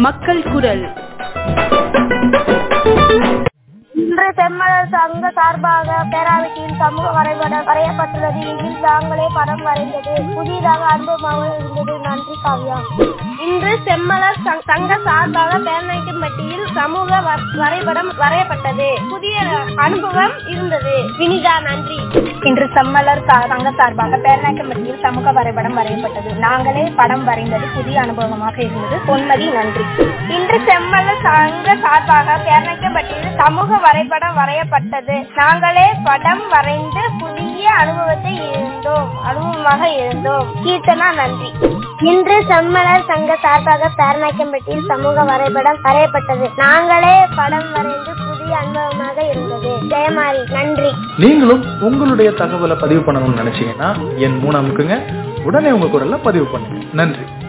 மக்கள் குரல் இன்று செம்மலர் சங்க சார்பாக பேராவட்டியில் சமூக வரைபடம் வரையப்பட்டுள்ளது இதில் தாங்களே படம் வரைந்தது புதிதாக அனுபவமாக இருந்தது நன்றி காவ்யா இன்று செம்மலர் சங்- சங்க சார்பாக பேரநாயக்கம்பட்டியில் சமூக வ- வரைபடம் வரையப்பட்டது புதிய அனுபவம் இருந்தது வினிதா நன்றி இன்று செம்மலர் சா- சங்க சார்பாக பேரநாயக்கம்பட்டியில் சமூக வரைபடம் வரையப்பட்டது நாங்களே படம் வரைந்தது புதிய அனுபவமாக இருந்தது பொன்மதி நன்றி இன்று செம்மலர் சங்க சார்பாக பேரநாயக்கம்பட்டியில் சமூக வரைபடம் வரையப்பட்டது நாங்களே படம் வரைந்து புதிய அனுபவத்தை இருந்தோம் அனுபவமாக இருந்தோம் கீர்த்தனா நன்றி இன்று செம்மலர் சங்க சார்பாக பேரநாயக்கம்பட்டியில் சமூக வரைபடம் வரையப்பட்டது நாங்களே படம் வரைந்து புதிய அனுபவமாக இருந்தது ஜெயமாரி நன்றி நீங்களும் உங்களுடைய தகவலை பதிவு பண்ணணும்னு நினைச்சீங்கன்னா என் மூணு அமுக்குங்க உடனே உங்க குரல்ல பதிவு பண்ணுங்க நன்றி